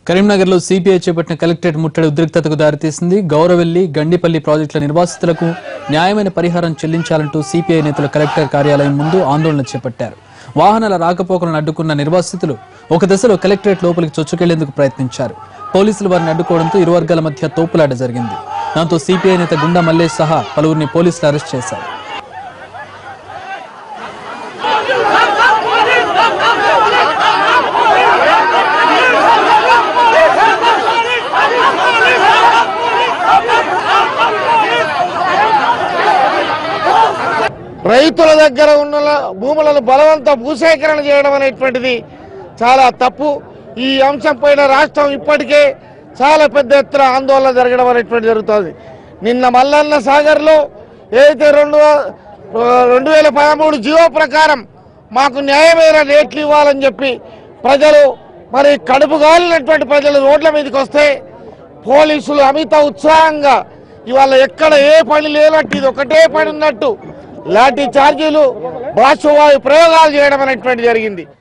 కరీంనగర్లో సిపిఐ చేపట్టిన కలెక్టరేట్ ముట్టడి ఉద్రిక్తతకు దారితీసింది గౌరవెల్లి గండిపల్లి ప్రాజెక్టుల నిర్వాసితులకు న్యాయమైన పరిహారం చెల్లించాలంటూ సిపిఐ నేతలు కలెక్టర్ కార్యాలయం ముందు ఆందోళన చేపట్టారు వాహనాల రాకపోకలను అడ్డుకున్న నిర్వాసితులు ఒక దశలో కలెక్టరేట్ లోపలికి చొచ్చుకెళ్లేందుకు ప్రయత్నించారు పోలీసులు వారిని అడ్డుకోవడంతో ఇరు వర్గాల మధ్య తోపులాట జరిగింది దాంతో సిపిఐ నేత గుండా మల్లేష్ సహా పలువురిని పోలీసులు అరెస్ట్ చేశారు రైతుల దగ్గర ఉన్న భూములను బలవంత భూసేకరణ చేయడం అనేటువంటిది చాలా తప్పు ఈ అంశం పైన రాష్ట్రం ఇప్పటికే చాలా పెద్ద ఎత్తున ఆందోళన జరగడం అనేటువంటి జరుగుతుంది నిన్న మల్లన్న సాగర్లో ఏదైతే రెండు వ- రెండు వేల పదమూడు జియో ప్రకారం మాకు న్యాయమైన రేట్లు ఇవ్వాలని చెప్పి ప్రజలు మరి కడుపు గాలినటువంటి ప్రజలు రోడ్ల మీదకి వస్తే పోలీసులు అమిత ఉత్సాహంగా ఇవాళ ఎక్కడ ఏ పని లేనట్టు ఇది ఒకటే పని ఉన్నట్టు లాఠీ ఛార్జీలు బాష్పవాయు ప్రయోగాలు చేయడం అనేటువంటి జరిగింది